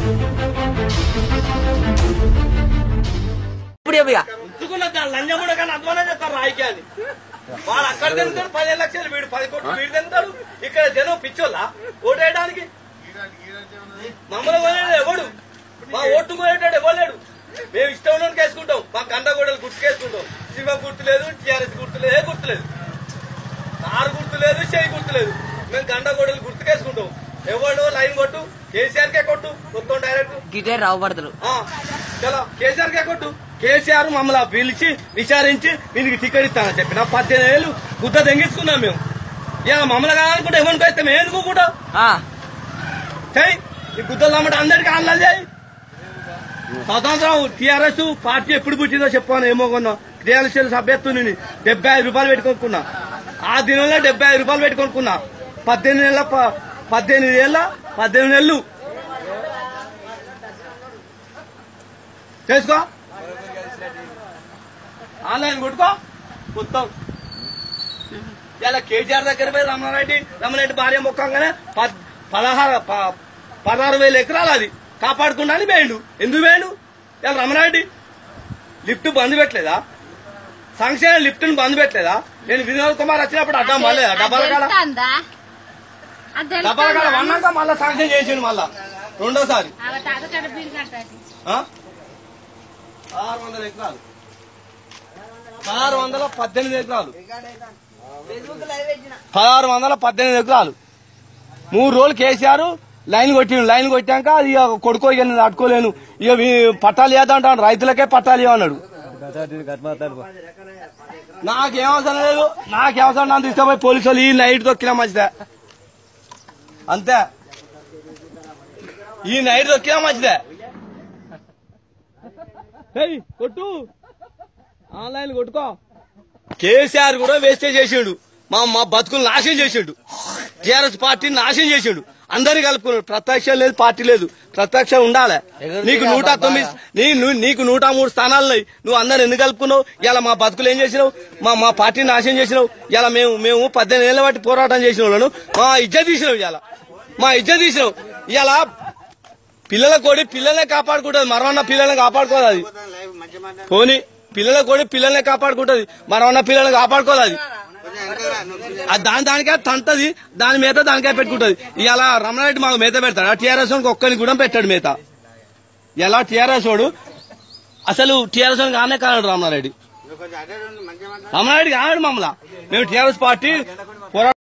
ఇప్పుడు చెప్పు ఇక. ఉంచుకున్న దాని లంజం కూడా కానీ అధ్వానం చేస్తారు రాయికాన్ని వాడు అక్కడ తింటాడు పదిహేను లక్షలు వీడు పది కోట్లు వీడు తింటాడు ఇక్కడ జనం పిచ్చోళ్ళ ఓటేయడానికి మమ్మల్ని కొనేది ఎవడు మా ఓటు కొనేటాడు ఎవలేడు మేము ఇష్టం ఉన్నోడికి వేసుకుంటాం మా గంట గోడలు గుర్తుకేసుకుంటాం శివ గుర్తు లేదు టీఆర్ఎస్ గుర్తు లేదు ఏ గుర్తు లేదు కారు గుర్తు లేదు చేయి గుర్తు లేదు మేము గంట గోడలు గుర్తుకేసుకుంటాం ఎవడు లైన్ కొట్టు కేసీఆర్ కే కొట్టు మొత్తం డైరెక్ట్ గిటే రావు పడతారు ఆ, చలో కేసీఆర్ కే కొట్టు కేసీఆర్ మమ్మల్ని పిలిచి విచారించి దీనికి టికెట్ ఇస్తానని చెప్పిన పద్దెనిమిది వేలు గుద్ద తెంగించుకున్నాం మేము ఇలా మమ్మల్ని కావాలనుకుంటే ఎవరికి వస్తే మేము ఎందుకుంటాం ఆ, చెయ్యి ఈ గుద్దలు నమ్మటం అందరికి ఆన్లైన్ చేయి స్వతంత్రం టీఆర్ఎస్ పార్టీ ఎప్పుడు పుట్టిందో చెప్పాను ఏమో కొన్నాం టీఆర్ఎస్ సభ్యత్వం డెబ్బై ఐదు రూపాయలు పెట్టుకొనుకున్నా ఆ దినంలో డెబ్బై ఐదు రూపాయలు పెట్టుకొనుకున్నా పద్దెనిమిది నెలల ప- పద్దెనిమిది ఏళ్ళ పద్దెనిమిది నెలలు చేసుకో ఆన్లైన్ కొట్టుకో మొత్తం ఇలా కేటీఆర్ దగ్గర పోయి రమణారెడ్డి రమణారెడ్డి భార్య ముఖంగానే పద్- పదహారు ప- పదహారు వేల ఎకరాలు అది కాపాడుకుంటాను వేయండు ఎందుకు వేయండు ఇలా రమణారెడ్డి లిఫ్ట్ బంద్ పెట్టలేదా సంక్షేమ లిఫ్ట్ ని బంద్ పెట్టలేదా నేను వినోద్ కుమార్ వచ్చినప్పుడు అడ్డం పడలేదా డబ్బాల కాడ తెలుస్తుందా? అది డబ్బాల కాడ తెలుస్తుందా? వన్నాక మళ్ళా శాంక్షన్ చేసిండు మళ్ళా రెండోసారి ఆమె తాత కాడ బిల్ కట్టాలి. ఆ? ఆరు వందల ఎకరాలు పదహారు వందల పద్దెనిమిది ఎకరాలు పదహారు వందల పద్దెనిమిది ఎకరాలు మూడు రోజులు కేసీఆర్ లైన్ కొట్టిండు లైన్ కొట్టాక అది ఇక కొడుకో ఇక నేను అట్టుకోలేను ఇక వీ- పట్టాలు ఇవ్వదంటాడు రైతులకే పట్టాలు ఇవ్వన్నాడు నాకేం అవసరం లేదు నాకేం అవసరం నన్ను తీసుకుపోయి పోలీసు వాళ్ళు ఈ నైట్ దొక్కినా మంచిదే అంతే ఈ నైట్ దొక్కినా మంచిదే ఏయ్, కొట్టు ఆన్లైన్ కొట్టుకో కేసీఆర్ కూడా వేస్టేజ్ చేసిండు మా మా బతుకులు నాశనం చేసిండు టీఆర్ఎస్ పార్టీని నాశనం చేసిండు అందరు కలుపుకున్నాడు ప్రత్యక్షం లేదు పార్టీ లేదు ప్రత్యక్షం ఉండాలి నీకు నూట తొమ్మిది నీ ను- నీకు నూట మూడు స్థానాలు ఉన్నాయి నువ్వు అందరు ఎందుకు కలుపుకున్నావు ఇలా మా బతుకులు ఏం చేసినావు మా మా పార్టీని నాశనం చేసినావు ఇలా మేము మేము పద్దెనిమిది ఏళ్ళ బట్టి పోరాటం చేసిన వాళ్ళను మా ఇజ్జత్ తీసినావు ఇలా మా ఇజ్జత్ తీసినావు ఇలా పిల్లల కోడి పిల్లల్నే కాపాడుకుంటది మరవన్న పిల్లల్ని కాపాడుకోదు అది పోనీ పిల్లల కోడి పిల్లల్ని కాపాడుకుంటది మరవన్న పిల్లల్ని కాపాడుకోదు అది అది దాని దానికే తంతది దాని మీద దానికే పెట్టుకుంటది ఇలా రమణారెడ్డి మాకు మేత పెడతాడు ఆ టీఆర్ఎస్ వానికి ఒక్కని కూడా పెట్టాడు మేత ఎలా టీఆర్ఎస్ వాడు అసలు టీఆర్ఎస్ వానికి ఆనే కానాడు రమణారెడ్డి రమణారెడ్డి కానాడు మమ్మల్ని మేము టీఆర్ఎస్ పార్టీ పోరాటం